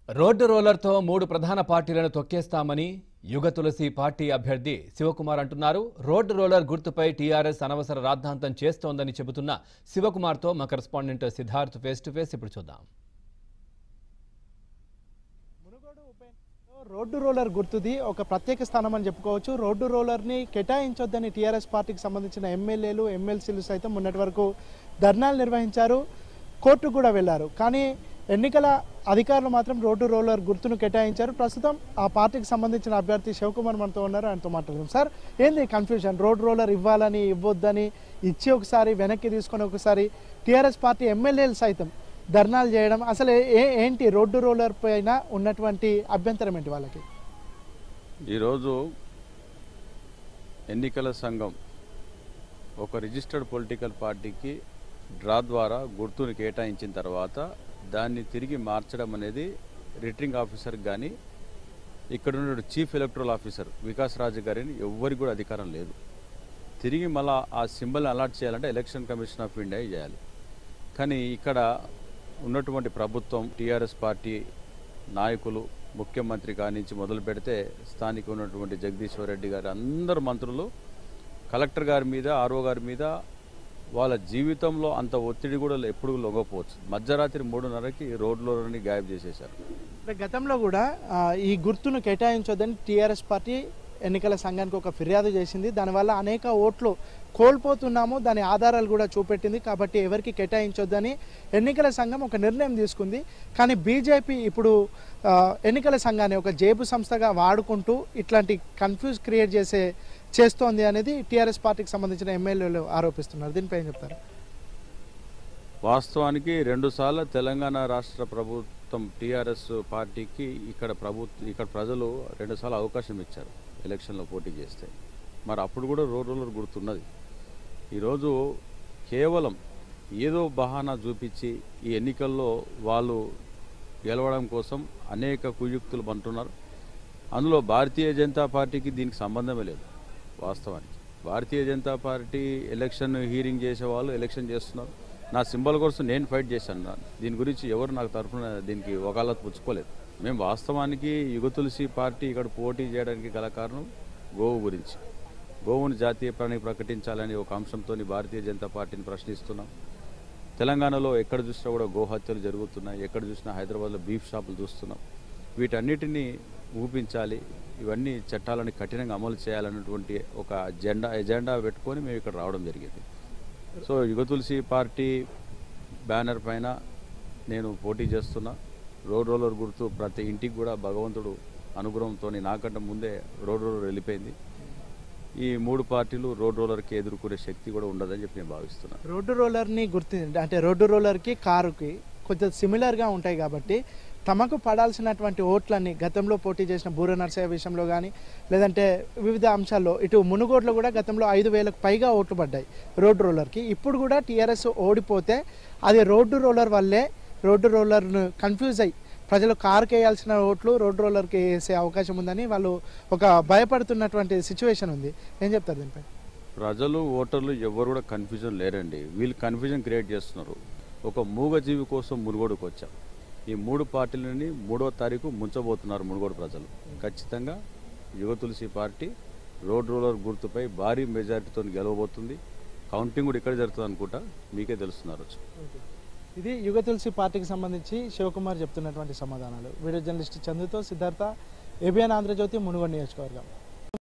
road రోలర్తో మూడు ప్రధాన పార్టీలను తొక్కేస్తామని యుగ తులసి పార్టీ అభ్యర్థి శివకుమార్ అంటున్నారు రోడ్డు రోలర్ గుర్తుపై టీఆర్ఎస్ అనవసర రాద్ధాంతం చేస్తోందని చెబుతున్న శివకుమార్తో మా correspondent Siddharth face to face ఇప్పుడు చూద్దాం మునుగోడు ఉప ఎన్నికలో రోడ్డు రోలర్ గుర్తుది ఒక ప్రత్యేక స్థానం అని చెప్పుకోవచ్చు రోడ్డు రోలర్ని కేటాయించొద్దని టీఆర్ఎస్ పార్టీకి సంబంధించిన ఎమ్మెల్యేలు ఎమ్మెల్సీలు సైతం మొన్నటి వరకు ధర్నాలు నిర్వహించారు కోర్టుకు కూడా వెళ్ళారు కానీ ఎన్నికల అధికారులు మాత్రం రోడ్డు రోలర్ గుర్తును కేటాయించారు ప్రస్తుతం ఆ పార్టీకి సంబంధించిన అభ్యర్థి శివకుమార్ మనతో ఉన్నారు ఆయనతో మాట్లాడదాం సార్ ఏంది కన్ఫ్యూజన్ రోడ్ రోలర్ ఇవ్వాలని ఇవ్వొద్దని ఇచ్చి ఒకసారి వెనక్కి తీసుకొని ఒకసారి టీఆర్ఎస్ పార్టీ ఎమ్మెల్యేలు సైతం ధర్నాలు చేయడం అసలు ఏ ఏంటి రోడ్డు రోలర్ పైన ఉన్నటువంటి అభ్యంతరం ఏంటి వాళ్ళకి ఈరోజు ఎన్నికల సంఘం ఒక రిజిస్టర్డ్ పొలిటికల్ పార్టీకి డ్రా ద్వారా గుర్తుని కేటాయించిన తర్వాత దాన్ని తిరిగి మార్చడం అనేది రిటర్నింగ్ ఆఫీసర్కి కానీ ఇక్కడ ఉన్న chief electoral officer Vikas Raju గారిని ఎవ్వరికి కూడా అధికారం లేదు తిరిగి మళ్ళా ఆ సింబల్ని అలాట్ చేయాలంటే ఎలక్షన్ కమిషన్ ఆఫ్ ఇండియా చేయాలి కానీ ఇక్కడ ఉన్నటువంటి ప్రభుత్వం టీఆర్ఎస్ పార్టీ నాయకులు ముఖ్యమంత్రి కానించి మొదలు పెడితే స్థానిక ఉన్నటువంటి జగదీశ్వర్ రెడ్డి గారు అందరు మంత్రులు కలెక్టర్ గారి మీద ఆర్ఓ గారి మీద వాళ్ళ జీవితంలో అంత ఒత్తిడి కూడా ఎప్పుడు లొంగపోవచ్చు మధ్యరాత్రి మూడున్నరకి రోడ్లోని గాయబ్ చేసేశారు అంటే గతంలో కూడా ఆ, ఈ గుర్తును కేటాయించొద్దని టీఆర్ఎస్ పార్టీ ఎన్నికల సంఘానికి ఒక ఫిర్యాదు చేసింది దానివల్ల అనేక ఓట్లు కోల్పోతున్నాము దాని ఆధారాలు కూడా చూపెట్టింది కాబట్టి ఎవరికి కేటాయించొద్దని ఎన్నికల సంఘం ఒక నిర్ణయం తీసుకుంది కానీ బీజేపీ ఇప్పుడు ఆ, ఎన్నికల సంఘాన్ని ఒక జేబు సంస్థగా వాడుకుంటూ ఇట్లాంటి కన్ఫ్యూజ్ క్రియేట్ చేసే చేస్తోంది అనేది టీఆర్ఎస్ పార్టీకి సంబంధించిన ఎమ్మెల్యేలు ఆరోపిస్తున్నారు దీనిపై ఏం చెప్తారు వాస్తవానికి రెండుసార్లు తెలంగాణ రాష్ట్ర ప్రభుత్వం టీఆర్ఎస్ పార్టీకి ఇక్కడ ప్రభుత్వ ఇక్కడ ప్రజలు రెండుసార్లు అవకాశం ఇచ్చారు ఎలక్షన్లో పోటీ చేస్తే మరి అప్పుడు కూడా రోడ్ రోలర్ గుర్తున్నది ఈరోజు కేవలం ఏదో బహానా చూపించి ఈ ఎన్నికల్లో వాళ్ళు గెలవడం కోసం అనేక కుయుక్తులు పంటున్నారు అందులో భారతీయ జనతా పార్టీకి దీనికి సంబంధమే లేదు వాస్తవానికి Bharatiya Janata Party election hearing చేసే వాళ్ళు ఎలక్షన్ చేస్తున్నారు నా సింబల్ కోసం నేను ఫైట్ చేశాను నా- దీని గురించి ఎవరు నాకు తరఫున దీనికి ఒకళ్ళ పుచ్చుకోలేదు మేము వాస్తవానికి యుగ తులసి పార్టీ ఇక్కడ పోటీ చేయడానికి గల కారణం గోవు గురించి గోవును జాతీయ ప్రాణి ప్రకటించాలని ఒక అంశంతో భారతీయ జనతా పార్టీని ప్రశ్నిస్తున్నాం తెలంగాణలో ఎక్కడ చూసినా కూడా గోహత్యలు జరుగుతున్నాయి ఎక్కడ చూసినా హైదరాబాద్లో బీఫ్ షాపులు చూస్తున్నాం వీటన్నిటిని ఊపించాలి ఇవన్నీ చట్టాలను కఠినంగా అమలు చేయాలన్నటువంటి ఒక జెండా ఎజెండా పెట్టుకొని మేము ఇక్కడ రావడం జరిగింది సో యుగ తులసి పార్టీ బ్యానర్ పైన నేను పోటీ చేస్తున్నా రోడ్ రోలర్ గుర్తు ప్రతి ఇంటికి కూడా భగవంతుడు అనుగ్రహంతో నాకంటే ముందే రోడ్ రోలర్ వెళ్ళిపోయింది ఈ మూడు పార్టీలు రోడ్ రోలర్కి ఎదుర్కొనే శక్తి కూడా ఉండదని చెప్పి నేను భావిస్తున్నాను రోడ్డు రోలర్ని గుర్తి అంటే రోడ్డు రోలర్కి కారుకి కొంచెం సిమిలర్గా ఉంటాయి కాబట్టి తమకు పడాల్సినటువంటి ఓట్లన్నీ గతంలో పోటీ చేసిన బూర నర్సయ్య విషయంలో కానీ లేదంటే వివిధ అంశాల్లో ఇటు మునుగోడులో కూడా గతంలో ఐదు వేలకు పైగా ఓట్లు పడ్డాయి రోడ్డు రోలర్కి ఇప్పుడు కూడా టీఆర్ఎస్ ఓడిపోతే అది రోడ్డు రోలర్ వల్లే రోడ్డు రోలర్ను కన్ఫ్యూజ్ అయ్యి ప్రజలు కారుకి వేయాల్సిన ఓట్లు రోడ్డు రోలర్కి వేసే అవకాశం ఉందని వాళ్ళు ఒక భయపడుతున్నటువంటి సిచ్యువేషన్ ఉంది ఏం చెప్తారు దీనిపై ప్రజలు ఓటర్లు ఎవరు కూడా కన్ఫ్యూజన్ లేరండి వీళ్ళు కన్ఫ్యూజన్ క్రియేట్ చేస్తున్నారు ఒక మూగజీవి కోసం మునుగోడుకు వచ్చాం ఈ మూడు పార్టీలని మూడో తారీఖు ముంచబోతున్నారు మునుగోడు ప్రజలు ఖచ్చితంగా యువ తులసి పార్టీ రోడ్ రోలర్ గుర్తుపై భారీ మెజారిటీతో గెలవబోతుంది కౌంటింగ్ కూడా ఇక్కడ జరుగుతుంది అనుకుంటా మీకే తెలుస్తున్నారు ఇది యుగ తులసి పార్టీకి సంబంధించి శివకుమార్ చెప్తున్నటువంటి సమాధానాలు వీడియో జర్నలిస్ట్ చందుతో సిద్ధార్థ ఏబిఎన్ ఆంధ్రజ్యోతి మునుగోడు నియోజకవర్గం